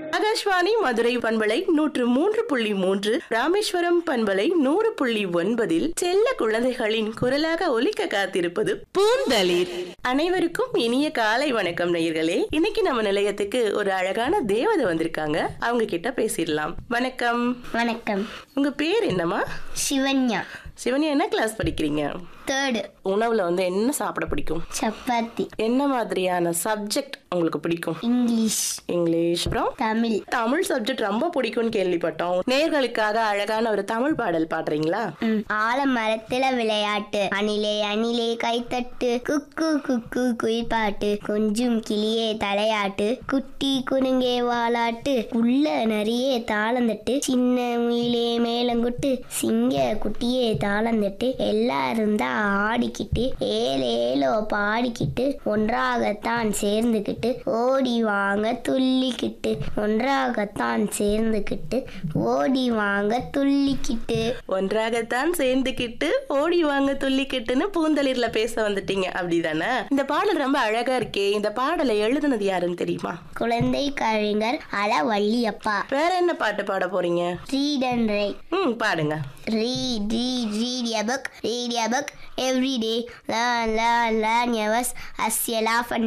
ஆகாஷ்வாணி மதுரை பண்பலை நூற்று மூன்று புள்ளி மூன்று ராமேஸ்வரம் பண்பலை நூறு புள்ளி ஒன்பதில் செல்ல குழந்தைகளின் குரலாக ஒலிக்க காத்திருப்பது பூந்தளிர் அனைவருக்கும் இனிய காலை வணக்கம் நேயர்களே இன்னைக்கு நம்ம நிலையத்துக்கு ஒரு அழகான தேவதை வந்திருக்காங்க அவங்க கிட்ட பேசிடலாம் வணக்கம் வணக்கம் உங்க பேர் என்னம்மா சிவன்யா சிவனியா என்ன கிளாஸ் படிக்கிறீங்க தேர்டு உணவுல வந்து என்ன சாப்பிட பிடிக்கும் சப்பாத்தி என்ன மாதிரியான சப்ஜெக்ட் உங்களுக்கு பிடிக்கும் இங்கிலீஷ் இங்கிலீஷ் அப்புறம் தமிழ் தமிழ் சப்ஜெக்ட் ரொம்ப பிடிக்கும்னு கேள்விப்பட்டோம் நேர்களுக்காக அழகான ஒரு தமிழ் பாடல் பாடுறீங்களா ம். ஆலமரத்துல விளையாட்டு அணிலே அணிலே கைத்தட்டு குக்கு குக்கு குயில்பாட்டு கொஞ்சம் கிளியே தலையாட்டு குட்டி குறுங்கே வாலாட்டு உள்ள நரியே தாளந்தட்டு சின்ன முயிலே மேலங்குட்டு சிங்க குட்டியே தாளந்தட்டு எல்லாரும் தான் ஆடிக்கிட்டு ஏலேலோ பாடிக்கிட்டு ஒன்றாகத்தான் சேர்ந்துக்கிட்டு ஓடி வாங்க துள்ளிக்கிட்டு ஒன்றாகத்தான் சேர்ந்துக்கிட்டு ஓடி வாங்க துள்ளிக்கிட்டு ஒன்றாகத்தான் சேர்ந்துக்கிட்டு ஓடி வாங்க துள்ளிக்கிட்டுன்னு பூந்தளிர்ல பேச வந்துட்டீங்க அப்படிதானே இந்த பாடல் ரொம்ப அழகா இருக்கே இந்த பாடலை எழுதுனது யாருன்னு தெரியுமா குழந்தை கவிஞர் அல வள்ளியப்பா வேற என்ன பாட்டு பாட போறீங்க ரீட் அண்ட் ரைட் ம் பாடுங்க read read read a book read a book every day learn learn learn your words as you laugh and